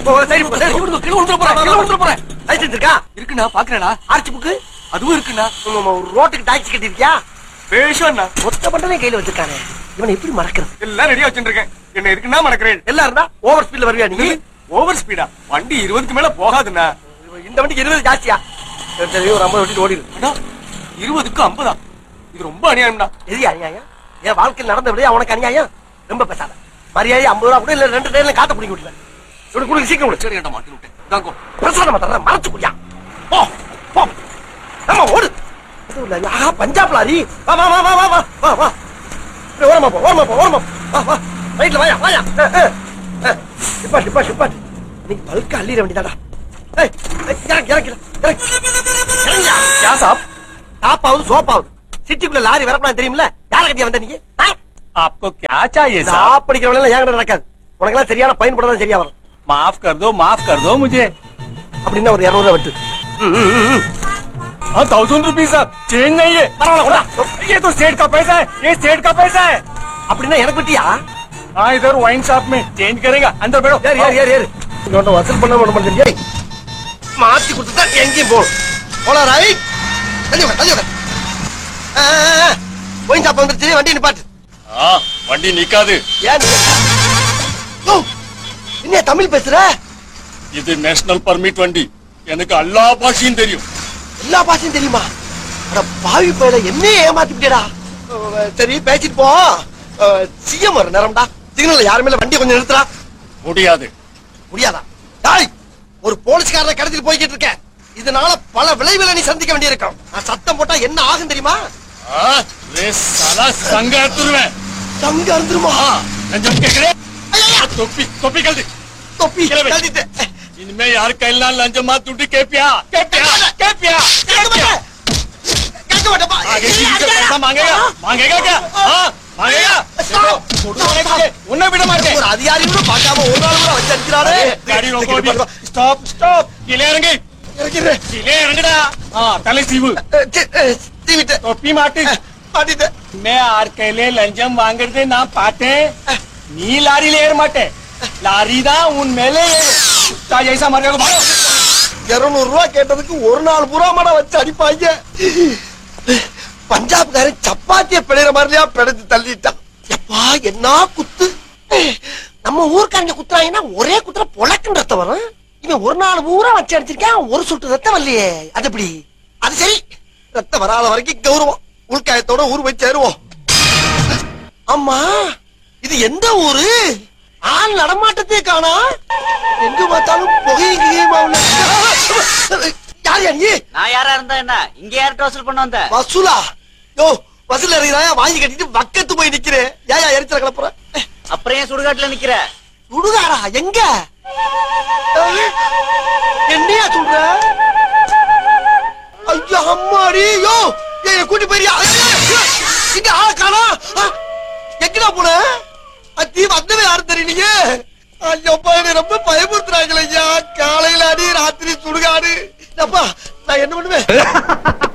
ஓ, சரி போ, சரி கீழ விழுந்துற போறேன் கீழ விழுந்துற போறேன் லைசன்ஸ் இருக்கா இருக்குண்ணா பாக்குறேனா ஆர்ச்சி புக்கு அதுவும் இருக்குண்ணா ரோட்டுக்கு டாக்ஸி கட்டிருக்கியா பேஷண்ணா மொத்த பண்டமே கையில வச்சிருக்கானே இவனை எப்படி மறக்கிறது எல்லாம் ரெடியா வச்சுருக்கேன் என்ன இருக்குன்னா மறக்கிறேன் எல்லாம் இருந்தா ஓவர் ஸ்பீட்ல வருவியா நீ ஓவர் ஸ்பீடா வண்டி இருபதுக்கு மேல போகாதுண்ணா இந்த வண்டிக்கு இருபது ஜாஸ்தியா சரி, சரி ஒரு ஐம்பது வண்டி ஓடிடு அண்ணா இருபதுக்கு ஐம்பதா இது ரொம்ப அநியாயம்டா எது அநியாயம் என் வாழ்க்கையில் நடந்த விட உனக்கு அநியாயம் ரொம்ப பேசாத மரியாதை ஐம்பது ரூபா கூட இல்ல ரெண்டு டைம்ல காத்த பிடிக்க விட்டுல இப்படி கொடுங்க சீக்கிரம் கொடு. சரி ஏன்டா மாட்டி விட்டேன் தாங்கோ பிரசாதம் தர மறைச்சு குடியா போ போ ஆமா ஓடு அதுவும் இல்ல, ஆஹா பஞ்சாப் லாரி வா வா வா வா வா வா வா வா இப்படி ஓரமா போ ஓரமா போ ஓரமா போ. வா வா ரைட்ல வாயா வாயா டிப்பாட் டிப்பாட் டிப்பாட் இன்னைக்கு பல்க அள்ளிட வேண்டியதாடா ஏய் ஏய், இறங்கு இறங்கு இறங்கு இறங்கியா யா சாப் டாப்பாவது சோப்பாவது சிட்டிக்குள்ள லாரி வரப்பலாம் தெரியுமில்ல யார கட்டியா வந்த நீங்க ஆ? आपको क्या चाहिए साहब சாப் படிக்கிறவங்க எல்லாம் என்கிட்ட நடக்காது உனக்கெல்லாம் சரியான பயன்பட தான் சரியா வரும் माफ कर दो माफ कर दो मुझे அப்படின்னா ஒரு இரநூறுவா வெட்டு ம், ம், ம், ம். हाँ थाउजेंड रुपीज सर चेंज नहीं है பரவாயில்ல கொண்டா. ये तो सेठ का पैसा है ये सेठ का पैसा है அப்படின்னா எனக்கு வெட்டியா हाँ इधर वाइन शॉप में चेंज करेगा अंदर बैठो ஏறு ஏறு ஏறு ஏறு இவன்ட்ட வசூல் பண்ண விட மாட்டேன் ஏய் மாத்தி கொடுத்துட்டா எங்கேயும் போகும் போலாம் ரைட் தள்ளி விட தள்ளி விட போய் சாப்பா வந்துருச்சு வண்டி நிப்பாட்டு हाँ वंडी निकाது ஏன் ஓ என்ன தமிழ் பேசுற இது நேஷனல் பர்மிட் வண்டி எனக்கு எல்லா பாஷையும் தெரியும் எல்லா பாஷையும் தெரியுமா அட பாவி பையல என்ன ஏமாத்திட்டேடா சரி பேசிட்டு போ சிஎம் வர நேரம்டா சிக்னல்ல யாருமே இல்ல வண்டி கொஞ்சம் நிறுத்துறா முடியாது முடியாதா டாய் ஒரு போலீஸ்காரனை கடத்திட்டு போய்கிட்டு இருக்க இதனால பல விளைவுகளை நீ சந்திக்க வேண்டியிருக்கும் நான் சத்தம் போட்டா என்ன ஆகும் தெரியுமா हाँ रे साला संग तुरवें தங்க அறுந்துருமா हाँ लंजम के करे टोपी टोपी कर दे தொப்பி கிளம்பு. கழட்டிட்டு. इनमें यार कहना लंजम मत टूटी के पिया के पिया के पिया के கேட்க पिया மாட்டேன். கேட்க மாட்டேப்பா. आगे किसी से पैसा मांगेगा मांगेगा क्या हाँ मांगेगा Stop. छोड़ो मांगे तुझे उन्हें भी मारते ஒரு அதிகாரி கூட பார்க்காம ஒரு நாள் கூட வச்சு அடிக்கிறாரு गाड़ी रोको अभी स्टॉप स्टॉप किले इറങ്ങി இறக்கிறேன். किले इറങ്ങടാ हाँ तले सीव அஹ், சி- அஹ், தீவிட்டு. टोपी माटी மாட்டிட்டு. मैं आर कहले लंजम मांगते ना पाते नी लारी लेर माटे लारी दा उन मेले कुत्ता जैसा मरने को भागो இருநூறு ரூபாய் கேட்டதுக்கு ஒரு நாள் பூரா மடம் வச்சு அடிப்பாங்க பஞ்சாப்காரன் சப்பாத்திய பிழைற மாதிரியா பிழைச்சு தள்ளிட்டான் எப்பா என்ன குத்து நம்ம ஊர்க்காரங்க குத்துறாங்கன்னா ஒரே குத்துற பொழக்குன்னு ரத்தம் வரும் இவன் ஒரு நாள் பூரா வச்சு அடிச்சிருக்கான் ஒரு சொட்டு ரத்தம் வரலையே அது எப்படி அது சரி ரத்தம் வராத வரைக்கும் கௌரவம் உள்காயத்தோட ஊர் போய் சேருவோம் அம்மா இது எந்த ஊரு ஆள் நடமாட்டத்தே காணா எங்க பார்த்தாலும் புகையும் கிகையுமா உள்ள யார் யா நீ நான் யாரா இருந்தா என்ன இங்க யார்கிட்ட வசூல் பண்ண வந்த வசூலா யோ வசூல் இறங்கினா வாங்கி கட்டிட்டு வக்கத்து போய் நிக்கிறேன் ஏயா எரிச்சல கிளப்புற அப்புறம் ஏன் சுடுகாட்டுல நிக்கிற சுடுகாடா எங்க அஹ், என்னையா சொல்ற ஐயா அம்மாடி யோ ஏய் கூட்டி போயிரியா இங்க ஆள காணா எங்கடா போன அத்தி வந்தவே யாரும் தெரியலையே ஐயப்பா என்னை ரொம்ப பயமுறுத்துறாங்களே ஐயா காலையில அடி ராத்திரி சுடுகாடு அப்பா நான் என்ன பண்ணுவேன்